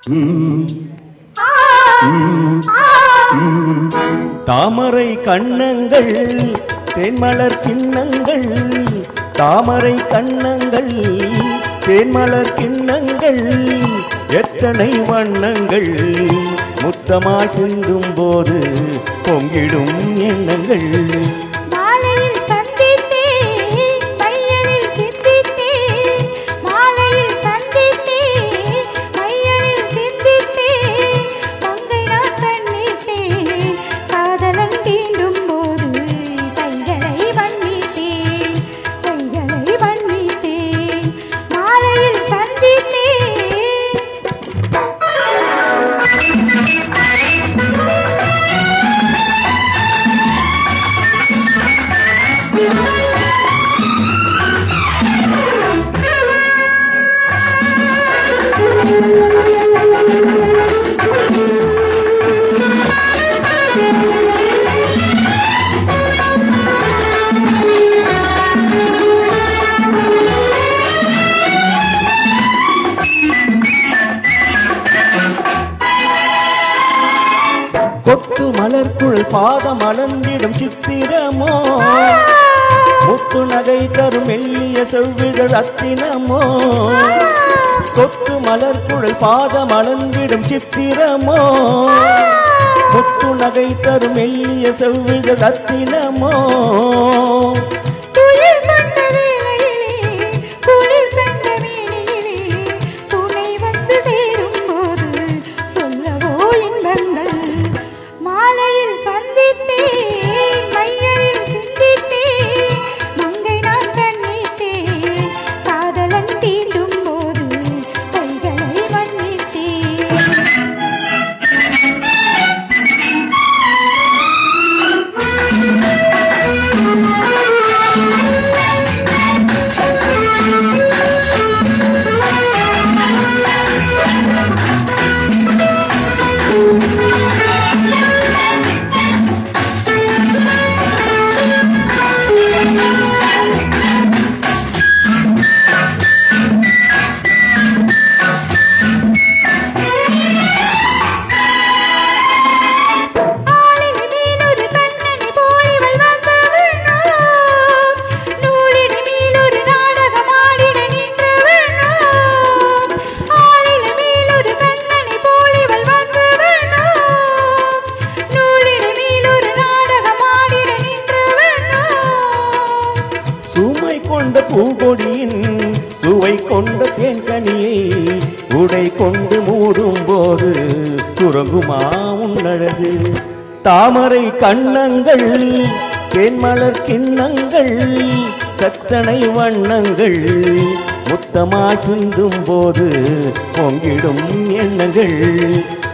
தாமரை கண்ணங்கள் தேன்மலர் கிண்ணங்கள் தாமரை கண்ணங்கள் தேன்மலர் கிண்ணங்கள் எத்தனை வண்ணங்கள் முத்தமாய் சிந்தும் போது பொங்கிடும் எண்ணங்கள் மாலையில் சந்தித்தேன் மையலில் சிந்தித்தேன் மாலையில் சந்தித்தேன் மையலில் சிந்தித்தேன் மங்கை நான் கண்ணித்தேன் காதலன் தீண்டும் போது கைகளை மன்னித்தேன் கைகளை மன்னித்தேன் மாலையில் சந்தித்தேன் கொத்து மலர்க்குள் பாதம் அளந்திடும் சித்திரமோ முத்து நகை தரும் மெல்லிய செவ்விதழ் அத்தினமோ கொத்து மலர்க்குள் பாதம் அளந்திடும் சித்திரமோ முத்து நகை தரும் மெல்லிய செவ்விதழ் அத்தினமோ துயில் கண்ட வேளையிலே குளிர் கண்ட மேனியிலே துணை வந்து சேரும் போது சொல்லவோ இன்பங்கள் மாலையில் சந்தித்தேன் மையலில் சிந்தித்தேன் மங்கை நான் கண்ணித்தேன் காதலன் தீண்டும் போது கைகளை மன்னித்தேன் ஆளினி மேலொரு கண்ணனை போலிவள் வந்து விண்ணோம். நூலினி மேலொரு நாடகம் ஆடிட நின்று விண்ணோம். ஆளினி மேலொரு கண்ணனை போலிவள் வந்து விண்ணோம். நூலினி மேலொரு நாடகம் ஆடிட நின்று விண்ணோம். சுமை கொண்ட பூகொடியின் சுவை கொண்ட தேன்கனியை உடை கொண்டு மூடும் போது துறங்குமா உன்னழகு தாமரை கண்ணங்கள் தேன்மலர் கிண்ணங்கள் சத்தனை வண்ணங்கள் முத்தமா சிந்தும் போது பொங்கிடும் எண்ணங்கள்